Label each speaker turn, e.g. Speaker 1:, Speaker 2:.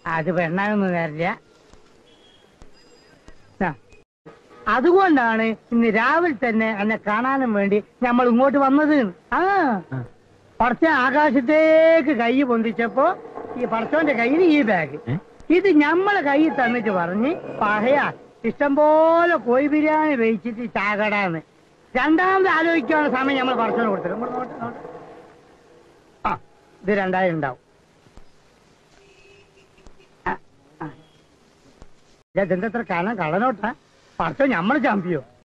Speaker 1: അത് പെണ്ണാനൊന്നും തരില്ല ആ. അതുകൊണ്ടാണ് ഇന്ന് രാവിലെ തന്നെ എന്നെ കാണാനും വേണ്ടി നമ്മൾ ഇങ്ങോട്ട് വന്നത് ആ പടച്ച ആകാശത്തേക്ക് കൈ പൊന്തിച്ചപ്പോ ഈ പടച്ചോന്റെ കയ്യിൽ ഈ ബാഗ് ഇത് ഞമ്മളെ കയ്യിൽ തന്നിട്ട് പറഞ്ഞ് പഹയാ ഇഷ്ടംപോലെ കോഴി ബിരിയാണി വേവിച്ചിട്ട് ചാകടാന്ന് രണ്ടാമത് ആലോചിക്കാനുള്ള സമയം നമ്മൾ പടച്ചോന് കൊടുത്തത് ഇങ്ങോട്ട് നോട്ട് നോട്ട്. ആ ഇത് രണ്ടായിരം ഉണ്ടാവും ആ, ആ. ഇതെന്തത്ര കാണാൻ കള്ളനോട്ടാ പടച്ചോ ഞമ്മള് ചാമ്പിയോ